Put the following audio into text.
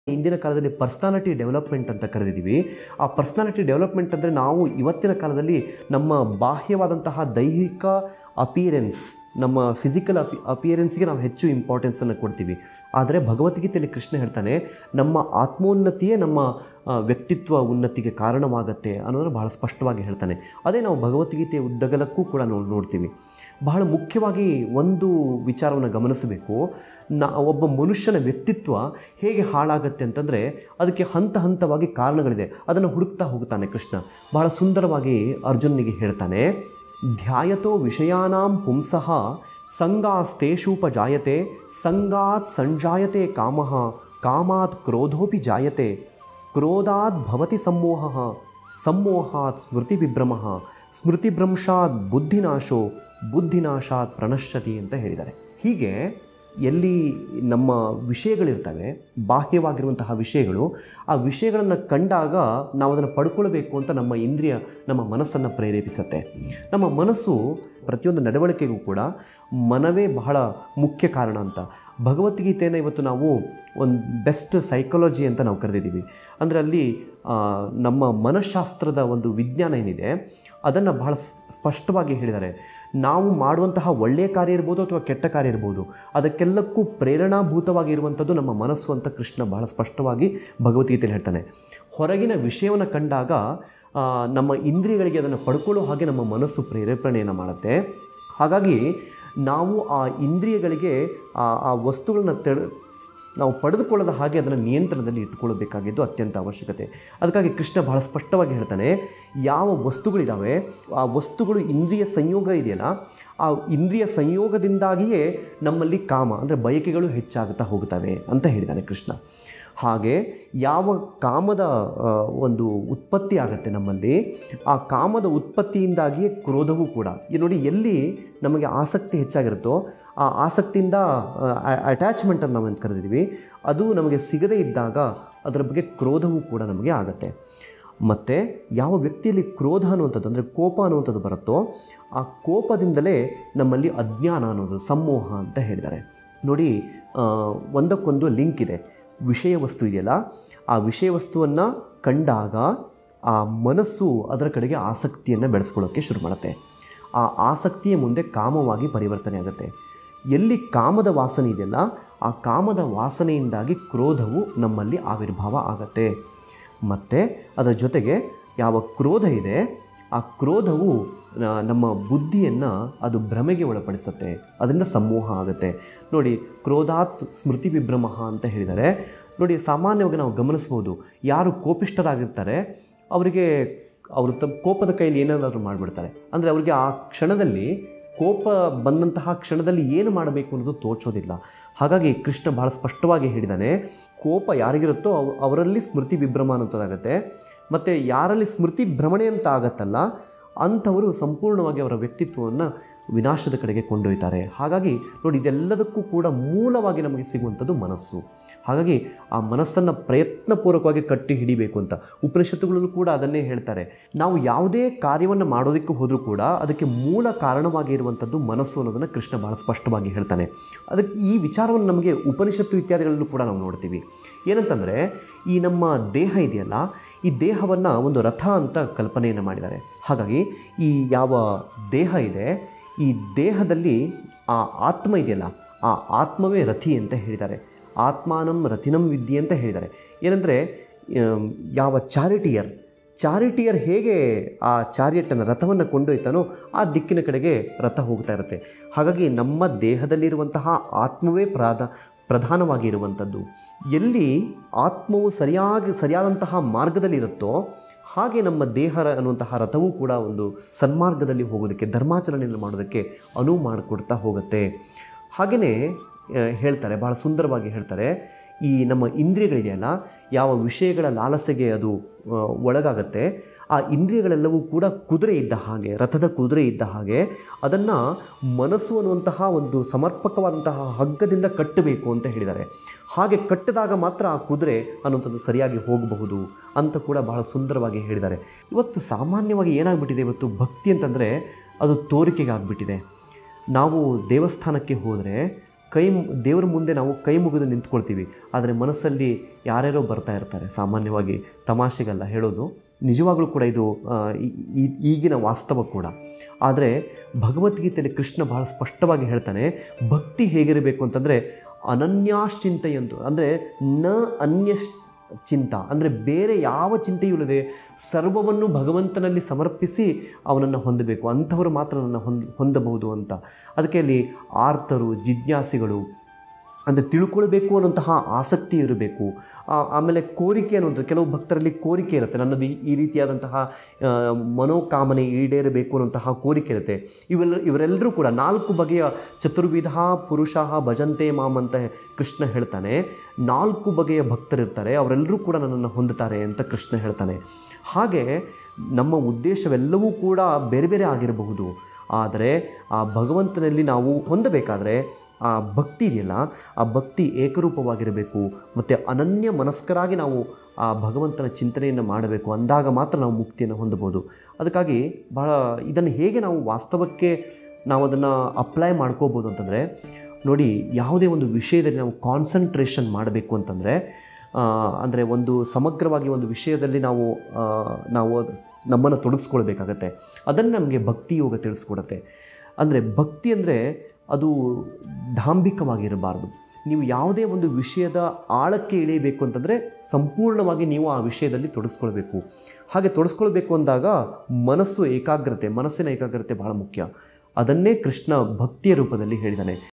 ಇಂದಿನ ಕಾಲದಲ್ಲಿ personality development ಅಂತ ಕರೆದಿದ್ದೀವಿ ಆ ಪರ್ಸ್ನಾಲಿಟಿ ಡೆವಲಪ್ಮೆಂಟ್ ಅಂದರೆ ನಾವು ಇವತ್ತಿನ ಕಾಲದಲ್ಲಿ ನಮ್ಮ ಬಾಹ್ಯವಾದಂತಹ ದೈಹಿಕ ಅಪಿಯರೆನ್ಸ್ ನಮ್ಮ ಫಿಸಿಕಲ್ ಅಪಿ ಅಪಿಯರೆನ್ಸ್ಗೆ ನಾವು ಹೆಚ್ಚು ಇಂಪಾರ್ಟೆನ್ಸನ್ನು ಕೊಡ್ತೀವಿ ಆದರೆ ಭಗವದ್ಗೀತೆಯಲ್ಲಿ ಕೃಷ್ಣ ಹೇಳ್ತಾನೆ ನಮ್ಮ ಆತ್ಮೋನ್ನತಿಯೇ ನಮ್ಮ ಆ, ವ್ಯಕ್ತಿತ್ವ ಉನ್ನತಿಗೆ ಕಾರಣವಾಗತ್ತೆ ಅನ್ನೋದನ್ನು ಬಹಳ ಸ್ಪಷ್ಟವಾಗಿ ಹೇಳ್ತಾನೆ ಅದೇ ನಾವು ಭಗವದ್ಗೀತೆಯ ಉದ್ದಗಲಕ್ಕೂ ಕೂಡ ನಾವು ನೋಡ್ತೀವಿ ಬಹಳ ಮುಖ್ಯವಾಗಿ ಒಂದು ವಿಚಾರವನ್ನು ಗಮನಿಸಬೇಕು ನಾ ಒಬ್ಬ ಮನುಷ್ಯನ ವ್ಯಕ್ತಿತ್ವ ಹೇಗೆ ಹಾಳಾಗತ್ತೆ ಅಂತಂದರೆ ಅದಕ್ಕೆ ಹಂತ ಹಂತವಾಗಿ ಕಾರಣಗಳಿದೆ ಅದನ್ನು ಹುಡುಕ್ತಾ ಹೋಗ್ತಾನೆ ಕೃಷ್ಣ ಬಹಳ ಸುಂದರವಾಗಿ ಅರ್ಜುನನಿಗೆ ಹೇಳ್ತಾನೆ ಧ್ಯಾಯತೋ ವಿಷಯಾನಾಂ ಪುಂಸಃ ಸಂಗಾಸ್ತೇಷೂಪಜಾಯತೆ ಸಂಗಾತ್ ಸಂಜಾಯತೆ ಕಾಮಃ ಕಾಮಾತ್ ಕ್ರೋಧೋಪಿ ಜಾಯತೆ ಕ್ರೋಧಾತ್ ಭವತಿ ಸಮ್ಮೋಹ ಸಮ್ಮೋಹಾತ್ ಸ್ಮೃತಿವಿಭ್ರಮ ಸ್ಮೃತಿಭ್ರಂಶಾತ್ ಬುದ್ಧಿನಾಶೋ ಬುದ್ಧಿನಾಶಾತ್ ಪ್ರಣಶ್ಯತಿ ಅಂತ ಹೇಳಿದ್ದಾರೆ ಹೀಗೆ ಎಲ್ಲಿ ನಮ್ಮ ವಿಷಯಗಳಿರ್ತವೆ ಬಾಹ್ಯವಾಗಿರುವಂತಹ ವಿಷಯಗಳು ಆ ವಿಷಯಗಳನ್ನು ಕಂಡಾಗ ನಾವು ಅದನ್ನು ಪಡ್ಕೊಳ್ಬೇಕು ಅಂತ ನಮ್ಮ ಇಂದ್ರಿಯ ನಮ್ಮ ಮನಸ್ಸನ್ನು ಪ್ರೇರೇಪಿಸುತ್ತೆ ನಮ್ಮ ಮನಸ್ಸು ಪ್ರತಿಯೊಂದು ನಡವಳಿಕೆಗೂ ಕೂಡ ಮನವೇ ಬಹಳ ಮುಖ್ಯ ಕಾರಣ ಅಂತ ಭಗವದ್ಗೀತೆಯನ್ನು ಇವತ್ತು ನಾವು ಒಂದು ಬೆಸ್ಟ್ ಸೈಕಾಲಜಿ ಅಂತ ನಾವು ಕರೆದಿದ್ದೀವಿ ಅಂದರೆ ಅಲ್ಲಿ ಆ, ನಮ್ಮ ಮನಃಶಾಸ್ತ್ರದ ಒಂದು ವಿಜ್ಞಾನ ಏನಿದೆ ಅದನ್ನು ಬಹಳ ಸ್- ಸ್ಪಷ್ಟವಾಗಿ ಹೇಳಿದ್ದಾರೆ ನಾವು ಮಾಡುವಂತಹ ಒಳ್ಳೆಯ ಕಾರ್ಯ ಇರ್ಬೋದು ಅಥವಾ ಕೆಟ್ಟ ಕಾರ್ಯ ಇರ್ಬೋದು ಅದಕ್ಕೆಲ್ಲಕ್ಕೂ ಪ್ರೇರಣಾಭೂತವಾಗಿ ಇರುವಂಥದ್ದು ನಮ್ಮ ಮನಸ್ಸು ಅಂತ ಕೃಷ್ಣ ಬಹಳ ಸ್ಪಷ್ಟವಾಗಿ ಭಗವದ್ಗೀತೆಯಲ್ಲಿ ಹೇಳ್ತಾನೆ ಹೊರಗಿನ ವಿಷಯವನ್ನು ಕಂಡಾಗ ಆ, ನಮ್ಮ ಇಂದ್ರಿಯಗಳಿಗೆ ಅದನ್ನು ಪಡ್ಕೊಳ್ಳೋ ಹಾಗೆ ನಮ್ಮ ಮನಸ್ಸು ಪ್ರೇರೇಪಣೆಯನ್ನು ಮಾಡುತ್ತೆ ಹಾಗಾಗಿ ನಾವು ಆ ಇಂದ್ರಿಯಗಳಿಗೆ ಆ ಆ ವಸ್ತುಗಳನ್ನ ತೆಳ ನಾವು ಪಡೆದುಕೊಳ್ಳದ ಹಾಗೆ ಅದನ್ನು ನಿಯಂತ್ರಣದಲ್ಲಿ ಇಟ್ಟುಕೊಳ್ಳಬೇಕಾಗಿದ್ದು ಅತ್ಯಂತ ಅವಶ್ಯಕತೆ ಅದಕ್ಕಾಗಿ ಕೃಷ್ಣ ಬಹಳ ಸ್ಪಷ್ಟವಾಗಿ ಹೇಳ್ತಾನೆ ಯಾವ ವಸ್ತುಗಳಿದ್ದಾವೆ ಆ ವಸ್ತುಗಳು ಇಂದ್ರಿಯ ಸಂಯೋಗ ಇದೆಯಲ್ಲ ಆ ಇಂದ್ರಿಯ ಸಂಯೋಗದಿಂದಾಗಿಯೇ ನಮ್ಮಲ್ಲಿ ಕಾಮ ಅಂದರೆ ಬಯಕೆಗಳು ಹೆಚ್ಚಾಗುತ್ತಾ ಹೋಗುತ್ತವೆ ಅಂತ ಹೇಳಿದ್ದಾನೆ ಕೃಷ್ಣ ಹಾಗೆ ಯಾವ ಕಾಮದ ಆ, ಒಂದು ಉತ್ಪತ್ತಿ ಆಗುತ್ತೆ ನಮ್ಮಲ್ಲಿ ಆ ಕಾಮದ ಉತ್ಪತ್ತಿಯಿಂದಾಗಿಯೇ ಕ್ರೋಧವೂ ಕೂಡ ಈ ನೋಡಿ ಎಲ್ಲಿ ನಮಗೆ ಆಸಕ್ತಿ ಹೆಚ್ಚಾಗಿರುತ್ತೋ ಆ ಆಸಕ್ತಿಯಿಂದ ಅಟ್ಯಾಚ್ಮೆಂಟ್ ಅಂತ ನಾವು ಅಂತ ಕರೆದಿದ್ದೀವಿ ಅದು ನಮಗೆ ಸಿಗದೇ ಇದ್ದಾಗ ಅದರ ಬಗ್ಗೆ ಕ್ರೋಧವೂ ಕೂಡ ನಮಗೆ ಆಗುತ್ತೆ ಮತ್ತು ಯಾವ ವ್ಯಕ್ತಿಯಲ್ಲಿ ಕ್ರೋಧ ಅನ್ನುವಂಥದ್ದು ಅಂದರೆ ಕೋಪ ಅನ್ನುವಂಥದ್ದು ಬರುತ್ತೋ ಆ ಕೋಪದಿಂದಲೇ ನಮ್ಮಲ್ಲಿ ಅಜ್ಞಾನ ಅನ್ನೋದು ಸಮೋಹ ಅಂತ ಹೇಳಿದ್ದಾರೆ ನೋಡಿ ಆ, ಒಂದಕ್ಕೊಂದು ಲಿಂಕ್ ಇದೆ ವಿಷಯ ವಸ್ತು ಇದೆಯಲ್ಲ ಆ ವಿಷಯ ವಸ್ತುವನ್ನು ಕಂಡಾಗ ಆ ಮನಸ್ಸು ಅದರ ಕಡೆಗೆ ಆಸಕ್ತಿಯನ್ನು ಬೆಳೆಸ್ಕೊಳ್ಳೋಕ್ಕೆ ಶುರು ಮಾಡುತ್ತೆ ಆ ಆಸಕ್ತಿಯ ಮುಂದೆ ಕಾಮವಾಗಿ ಪರಿವರ್ತನೆ ಆಗುತ್ತೆ ಎಲ್ಲಿ ಕಾಮದ ವಾಸನೆ ಇದೆಯಲ್ಲ ಆ ಕಾಮದ ವಾಸನೆಯಿಂದಾಗಿ ಕ್ರೋಧವು ನಮ್ಮಲ್ಲಿ ಆವಿರ್ಭಾವ ಆಗತ್ತೆ ಮತ್ತು ಅದರ ಜೊತೆಗೆ ಯಾವ ಕ್ರೋಧ ಇದೆ ಆ ಕ್ರೋಧವು ನ- ನಮ್ಮ ಬುದ್ಧಿಯನ್ನು ಅದು ಭ್ರಮೆಗೆ ಒಳಪಡಿಸುತ್ತೆ ಅದರಿಂದ ಸಮೂಹ ಆಗುತ್ತೆ ನೋಡಿ ಕ್ರೋಧಾತ್ ಸ್ಮೃತಿ ವಿಭ್ರಮ ಅಂತ ಹೇಳಿದ್ದಾರೆ ನೋಡಿ ಸಾಮಾನ್ಯವಾಗಿ ನಾವು ಗಮನಿಸ್ಬೋದು ಯಾರು ಕೋಪಿಷ್ಠರಾಗಿರ್ತಾರೆ ಅವರಿಗೆ ಅವರು ತಮ್ಮ ಕೋಪದ ಕೈಯಲ್ಲಿ ಏನಾದರೂ ಮಾಡಿಬಿಡ್ತಾರೆ ಅಂದರೆ ಅವರಿಗೆ ಆ ಕ್ಷಣದಲ್ಲಿ ಕೋಪ ಬಂದಂತಹ ಕ್ಷಣದಲ್ಲಿ ಏನು ಮಾಡಬೇಕು ಅನ್ನೋದು ತೋಚೋದಿಲ್ಲ ಹಾಗಾಗಿ ಕೃಷ್ಣ ಬಹಳ ಸ್ಪಷ್ಟವಾಗಿ ಹೇಳಿದ್ದಾನೆ ಕೋಪ ಯಾರಿಗಿರುತ್ತೋ ಅವ್- ಅವರಲ್ಲಿ ಸ್ಮೃತಿ ವಿಭ್ರಮ ಅನ್ನೋದಾಗತ್ತೆ ಮತ್ತು ಯಾರಲ್ಲಿ ಸ್ಮೃತಿ ಭ್ರಮಣೆ ಅಂತ ಆಗತ್ತಲ್ಲ ಅಂಥವರು ಸಂಪೂರ್ಣವಾಗಿ ಅವರ ವ್ಯಕ್ತಿತ್ವವನ್ನು ವಿನಾಶದ ಕಡೆಗೆ ಕೊಂಡೊಯ್ತಾರೆ ಹಾಗಾಗಿ ನೋಡಿ ಇದೆಲ್ಲದಕ್ಕೂ ಕೂಡ ಮೂಲವಾಗಿ ನಮಗೆ ಸಿಗುವಂಥದ್ದು ಮನಸ್ಸು ಹಾಗಾಗಿ ಆ ಮನಸ್ಸನ್ನು ಪ್ರಯತ್ನಪೂರ್ವಕವಾಗಿ ಕಟ್ಟಿ ಹಿಡಿಬೇಕು ಅಂತ ಉಪನಿಷತ್ತುಗಳಲ್ಲೂ ಕೂಡ ಅದನ್ನೇ ಹೇಳ್ತಾರೆ ನಾವು ಯಾವುದೇ ಕಾರ್ಯವನ್ನು ಮಾಡೋದಕ್ಕೆ ಹೋದರೂ ಕೂಡ ಅದಕ್ಕೆ ಮೂಲ ಕಾರಣವಾಗಿ ಇರುವಂಥದ್ದು ಮನಸ್ಸು ಅನ್ನೋದನ್ನು ಕೃಷ್ಣ ಬಹಳ ಸ್ಪಷ್ಟವಾಗಿ ಹೇಳ್ತಾನೆ ಅದಕ್ಕೆ ಈ ವಿಚಾರವನ್ನು ನಮಗೆ ಉಪನಿಷತ್ತು ಇತ್ಯಾದಿಗಳಲ್ಲೂ ಕೂಡ ನಾವು ನೋಡ್ತೀವಿ ಏನಂತಂದರೆ ಈ ನಮ್ಮ ದೇಹ ಇದೆಯಲ್ಲ ಈ ದೇಹವನ್ನು ಒಂದು ರಥ ಅಂತ ಕಲ್ಪನೆಯನ್ನು ಮಾಡಿದ್ದಾರೆ ಹಾಗಾಗಿ ಈ ಯಾವ ದೇಹ ಇದೆ ಈ ದೇಹದಲ್ಲಿ ಆ ಆತ್ಮ ಇದೆಯಲ್ಲ ಆ ಆತ್ಮವೇ ರಥಿ ಅಂತ ಹೇಳಿದ್ದಾರೆ ಆತ್ಮಾನಂ ರಥಿನಂ ವಿದ್ಯೆ ಅಂತ ಹೇಳಿದ್ದಾರೆ ಏನಂದರೆ ಆಮ್, ಯಾವ ಚಾರಿಟಿಯರ್ ಚಾರಿಟಿಯರ್ ಹೇಗೆ ಆ ಚಾರಿಯಟನ್ನು ರಥವನ್ನು ಕೊಂಡೊಯ್ತಾನೋ ಆ ದಿಕ್ಕಿನ ಕಡೆಗೆ ರಥ ಹೋಗ್ತಾ ಇರುತ್ತೆ ಹಾಗಾಗಿ ನಮ್ಮ ದೇಹದಲ್ಲಿರುವಂತಹ ಆತ್ಮವೇ ಪ್ರಾಧ ಪ್ರಧಾನವಾಗಿ ಇರುವಂಥದ್ದು ಎಲ್ಲಿ ಆತ್ಮವು ಸರಿಯಾಗಿ ಸರಿಯಾದಂತಹ ಮಾರ್ಗದಲ್ಲಿರುತ್ತೋ ಹಾಗೆ ನಮ್ಮ ದೇಹ ಅನ್ನುವಂತಹ ರಥವೂ ಕೂಡ ಒಂದು ಸನ್ಮಾರ್ಗದಲ್ಲಿ ಹೋಗೋದಕ್ಕೆ ಧರ್ಮಾಚರಣೆಯನ್ನು ಮಾಡೋದಕ್ಕೆ ಅನುವು ಮಾಡಿಕೊಡ್ತಾ ಹೋಗುತ್ತೆ ಹಾಗೆಯೇ ಆ, ಹೇಳ್ತಾರೆ ಭಾಳ ಸುಂದರವಾಗಿ ಹೇಳ್ತಾರೆ ಈ ನಮ್ಮ ಇಂದ್ರಿಯಗಳಿದೆಯಲ್ಲ ಯಾವ ವಿಷಯಗಳ ಲಾಲಸೆಗೆ ಅದು ಆ, ಒಳಗಾಗತ್ತೆ ಆ ಇಂದ್ರಿಯಗಳೆಲ್ಲವೂ ಕೂಡ ಕುದುರೆ ಇದ್ದ ಹಾಗೆ ರಥದ ಕುದುರೆ ಇದ್ದ ಹಾಗೆ ಅದನ್ನು ಮನಸ್ಸು ಅನ್ನುವಂತಹ ಒಂದು ಸಮರ್ಪಕವಾದಂತಹ ಹಗ್ಗದಿಂದ ಕಟ್ಟಬೇಕು ಅಂತ ಹೇಳಿದ್ದಾರೆ ಹಾಗೆ ಕಟ್ಟಿದಾಗ ಮಾತ್ರ ಆ ಕುದುರೆ ಅನ್ನುವಂಥದ್ದು ಸರಿಯಾಗಿ ಹೋಗಬಹುದು ಅಂತ ಕೂಡ ಬಹಳ ಸುಂದರವಾಗಿ ಹೇಳಿದ್ದಾರೆ ಇವತ್ತು ಸಾಮಾನ್ಯವಾಗಿ ಏನಾಗ್ಬಿಟ್ಟಿದೆ ಇವತ್ತು ಭಕ್ತಿ ಅಂತಂದರೆ ಅದು ತೋರಿಕೆಗೆ ಆಗಿಬಿಟ್ಟಿದೆ ನಾವು ದೇವಸ್ಥಾನಕ್ಕೆ ಹೋದರೆ ಕೈ ದೇವರ ಮುಂದೆ ನಾವು ಕೈ ಮುಗಿದು ನಿಂತ್ಕೊಳ್ತೀವಿ ಆದರೆ ಮನಸ್ಸಲ್ಲಿ ಯಾರ್ಯಾರೋ ಬರ್ತಾ ಇರ್ತಾರೆ ಸಾಮಾನ್ಯವಾಗಿ ತಮಾಷೆಗಲ್ಲ ಹೇಳೋದು ನಿಜವಾಗ್ಲೂ ಕೂಡ ಇದು ಆ, ಈ- ಈ- ಈಗಿನ ವಾಸ್ತವ ಕೂಡ ಆದರೆ ಭಗವದ್ಗೀತೆಯಲ್ಲಿ ಕೃಷ್ಣ ಬಹಳ ಸ್ಪಷ್ಟವಾಗಿ ಹೇಳ್ತಾನೆ ಭಕ್ತಿ ಹೇಗಿರಬೇಕು ಅಂತಂದರೆ ಅನನ್ಯಾಶ್ಚಿಂತೆಯಂತು ಅಂದರೆ ನ ಅನ್ಯ ಚಿಂತ ಅಂದರೆ ಬೇರೆ ಯಾವ ಚಿಂತೆಯೂ ಇಲ್ಲದೆ ಸರ್ವವನ್ನು ಭಗವಂತನಲ್ಲಿ ಸಮರ್ಪಿಸಿ ಅವನನ್ನು ಹೊಂದಬೇಕು ಅಂಥವರು ಮಾತ್ರ ನನ್ನ ಹೊಂದ್ ಹೊಂದಬಹುದು ಅಂತ ಅದಕ್ಕೆ ಅಲ್ಲಿ ಆರ್ತರು ಜಿಜ್ಞಾಸಿಗಳು ಅಂದರೆ ತಿಳ್ಕೊಳ್ಬೇಕು ಅನ್ನೋಂತಹ ಆಸಕ್ತಿ ಇರಬೇಕು ಆ- ಆಮೇಲೆ ಕೋರಿಕೆ ಅನ್ನುವಂಥದ್ದು ಕೆಲವು ಭಕ್ತರಲ್ಲಿ ಕೋರಿಕೆ ಇರುತ್ತೆ ನನ್ನದು ಈ- ಈ ರೀತಿಯಾದಂತಹ ಆ, ಮನೋಕಾಮನೆ ಈಡೇರಬೇಕು ಅನ್ನುವಂತಹ ಕೋರಿಕೆ ಇರುತ್ತೆ ಇವೆಲ್ಲ ಇವರೆಲ್ಲರೂ ಕೂಡ ನಾಲ್ಕು ಬಗೆಯ ಚತುರ್ವಿಧ ಪುರುಷ ಭಜಂತೆ ಮಾಮ್ ಅಂತ ಕೃಷ್ಣ ಹೇಳ್ತಾನೆ ನಾಲ್ಕು ಬಗೆಯ ಭಕ್ತರಿರ್ತಾರೆ ಅವರೆಲ್ಲರೂ ಕೂಡ ನನ್ನನ್ನು ಹೊಂದುತ್ತಾರೆ ಅಂತ ಕೃಷ್ಣ ಹೇಳ್ತಾನೆ ಹಾಗೆ ನಮ್ಮ ಉದ್ದೇಶವೆಲ್ಲವೂ ಕೂಡ ಬೇರೆ ಬೇರೆ ಆಗಿರಬಹುದು ಆದರೆ ಆ ಭಗವಂತನಲ್ಲಿ ನಾವು ಹೊಂದಬೇಕಾದ್ರೆ ಆ ಭಕ್ತಿ ಇದೆಯಲ್ಲ ಆ ಭಕ್ತಿ ಏಕರೂಪವಾಗಿರಬೇಕು ಮತ್ತು ಅನನ್ಯ ಮನಸ್ಕರಾಗಿ ನಾವು ಆ ಭಗವಂತನ ಚಿಂತನೆಯನ್ನು ಮಾಡಬೇಕು ಅಂದಾಗ ಮಾತ್ರ ನಾವು ಮುಕ್ತಿಯನ್ನು ಹೊಂದಬಹುದು ಅದಕ್ಕಾಗಿ ಬಹಳ ಇದನ್ನು ಹೇಗೆ ನಾವು ವಾಸ್ತವಕ್ಕೆ ನಾವು ಅದನ್ನು ಅಪ್ಲೈ ಮಾಡ್ಕೋಬೋದು ಅಂತಂದರೆ ನೋಡಿ ಯಾವುದೇ ಒಂದು ವಿಷಯದಲ್ಲಿ ನಾವು ಕಾನ್ಸಂಟ್ರೇಷನ್ ಮಾಡಬೇಕು ಅಂತಂದರೆ ಅಂದರೆ ಒಂದು ಸಮಗ್ರವಾಗಿ ಒಂದು ವಿಷಯದಲ್ಲಿ ನಾವು ಆ, ನಾವು ನಮ್ಮನ್ನು ತೊಡಗಿಸ್ಕೊಳ್ಬೇಕಾಗತ್ತೆ ಅದನ್ನು ನಮಗೆ ಭಕ್ತಿ ಯೋಗ ತಿಳಿಸ್ಕೊಡುತ್ತೆ ಅಂದರೆ ಭಕ್ತಿ ಅಂದರೆ ಅದು ಡಾಂಬಿಕವಾಗಿರಬಾರ್ದು ನೀವು ಯಾವುದೇ ಒಂದು ವಿಷಯದ ಆಳಕ್ಕೆ ಇಳಿಯಬೇಕು ಅಂತಂದರೆ ಸಂಪೂರ್ಣವಾಗಿ ನೀವು ಆ ವಿಷಯದಲ್ಲಿ ತೊಡಗಿಸ್ಕೊಳ್ಬೇಕು ಹಾಗೆ ತೊಡಗಿಸ್ಕೊಳ್ಬೇಕು ಅಂದಾಗ ಮನಸ್ಸು ಏಕಾಗ್ರತೆ ಮನಸ್ಸಿನ ಏಕಾಗ್ರತೆ ಬಹಳ ಮುಖ್ಯ ಅದನ್ನೇ ಕೃಷ್ಣ ಭಕ್ತಿಯ ರೂಪದಲ್ಲಿ ಹೇಳಿದ್ದಾನೆ